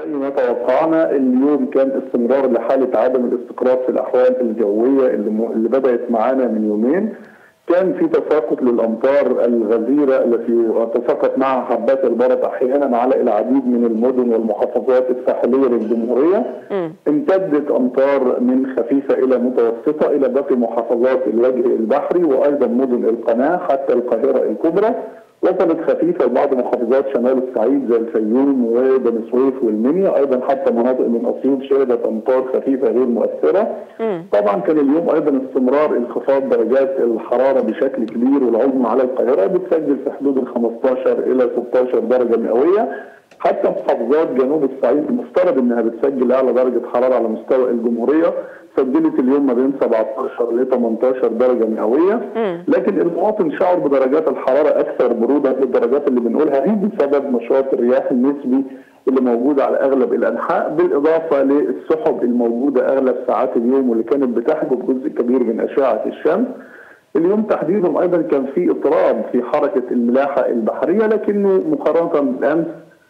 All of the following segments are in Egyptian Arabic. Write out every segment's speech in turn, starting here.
زي ما توقعنا اليوم كان استمرار لحاله عدم الاستقرار في الاحوال الجويه اللي, م... اللي بدات معانا من يومين كان في تساقط للامطار الغزيره التي تساقط معها حبات البرد احيانا على العديد من المدن والمحافظات الساحليه للجمهوريه م. امتدت امطار من خفيفه الى متوسطه الى باقي محافظات الوجه البحري وايضا مدن القناه حتى القاهره الكبرى وصلت خفيفه لبعض محافظات شمال الصعيد زي الفيوم وبني سويف والمنيا ايضا حتى مناطق من اسيوط شهدت امطار خفيفه غير مؤثره مم. طبعا كان اليوم ايضا استمرار انخفاض درجات الحراره بشكل كبير والعظمى على القاهره بتسجل في حدود ال 15 الى 16 درجه مئويه حتى محافظات جنوب الصعيد المفترض انها بتسجل اعلى درجه حراره على مستوى الجمهوريه سجلت اليوم ما بين 17 ل 18 درجه مئويه مم. لكن المواطن شعر بدرجات الحراره اكثر بروده للدرجات اللي بنقولها دي بسبب نشاط الرياح النسبي اللي موجود على اغلب الانحاء بالاضافه للسحب الموجوده اغلب ساعات اليوم واللي كانت بتحجب جزء كبير من اشعه الشمس. اليوم تحديدا ايضا كان في اضطراب في حركه الملاحه البحريه لكنه مقارنه بالامس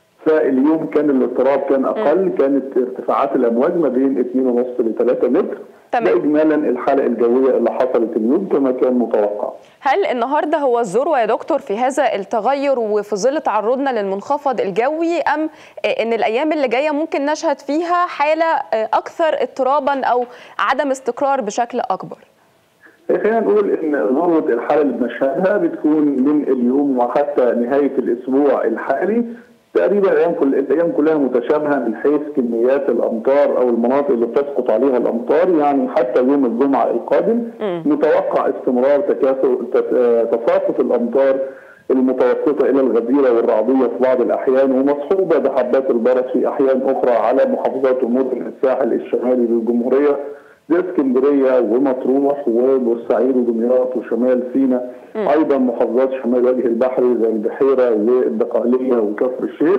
فاليوم كان الاضطراب كان اقل كانت ارتفاعات الامواج ما بين 2.5 ل 3 متر تمام. ده اجمالا الحاله الجويه اللي حصلت اليوم كما كان متوقع. هل النهارده هو الذروه يا دكتور في هذا التغير وفي ظل تعرضنا للمنخفض الجوي ام ان الايام اللي جايه ممكن نشهد فيها حاله اكثر اضطرابا او عدم استقرار بشكل اكبر؟ خلينا نقول ان ذروه الحاله اللي بنشهدها بتكون من اليوم وحتى نهايه الاسبوع الحالي تقريبا الايام كل الايام كلها متشابهه من حيث كميات الامطار او المناطق اللي بتسقط عليها الامطار يعني حتى يوم الجمعه القادم مم. متوقع استمرار تكاثر تت- تساقط الامطار المتوسطه الى الغزيره والرعديه في بعض الاحيان ومصحوبه بحبات البرد في احيان اخرى على محافظات ومدن الساحل الشمالي للجمهوريه زي اسكندريه ومطروح وبورسعيد ودمياط وشمال سيناء ايضا محافظات شمال وجه البحري زي البحيره والدقهليه وكفر الشيخ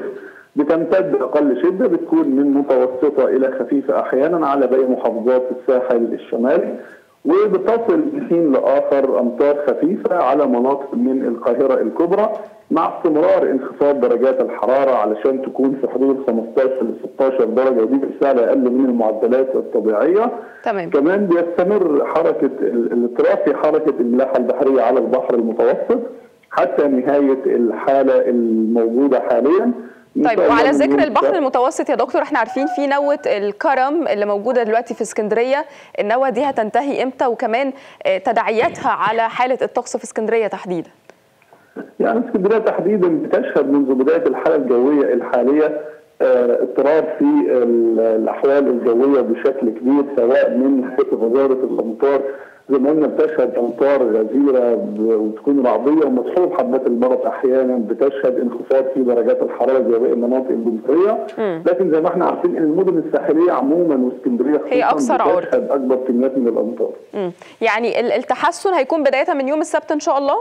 بتمتد اقل شده بتكون من متوسطه الى خفيفه احيانا على باقي محافظات الساحل الشمالي وبتصل من حين لاخر امطار خفيفه على مناطق من القاهره الكبرى مع استمرار انخفاض درجات الحراره علشان تكون في حدود 15 ل 16 درجه ودي بالفعل اقل من المعدلات الطبيعيه تمام كمان بيستمر حركه ال- الاضطراب في حركه الملاحه البحريه على البحر المتوسط حتى نهايه الحاله الموجوده حاليا إن طيب شاء الله وعلى من ذكر يوم البحر السبت- المتوسط يا دكتور احنا عارفين في نوة الكرم اللي موجودة دلوقتي في اسكندرية النوة دي هتنتهي امتى وكمان آه، تداعياتها على حالة الطقس في اسكندرية تحديدا يعني اسكندريه تحديدا بتشهد منذ بدايه الحاله الجويه الحاليه آه، اضطراب في ال- الاحوال الجويه بشكل كبير سواء من حيث غزاره الامطار زي ما قلنا بتشهد امطار غزيره ب- وتكون رعديه ومصحوب حبات البرد احيانا بتشهد انخفاض في درجات الحراره زي باقي المناطق الجنوبيه مم. لكن زي ما احنا عارفين ان المدن الساحليه عموما واسكندريه هي خصوصاً أكثر عرض. بتشهد اكبر كميات من الامطار مم. يعني ال- التحسن هيكون بداية من يوم السبت ان شاء الله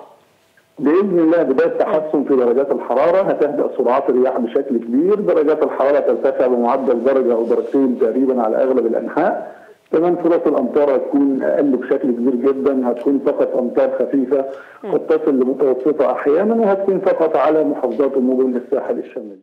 باذن الله بدايه تحسن في درجات الحراره هتهدأ سرعات الرياح بشكل كبير، درجات الحراره ترتفع بمعدل درجه او درجتين تقريبا على اغلب الانحاء. كمان فرص الامطار هتكون اقل بشكل كبير جدا، هتكون فقط امطار خفيفه قد تصل لمتوسطه احيانا وهتكون فقط على محافظات ومدن الساحل الشمالي.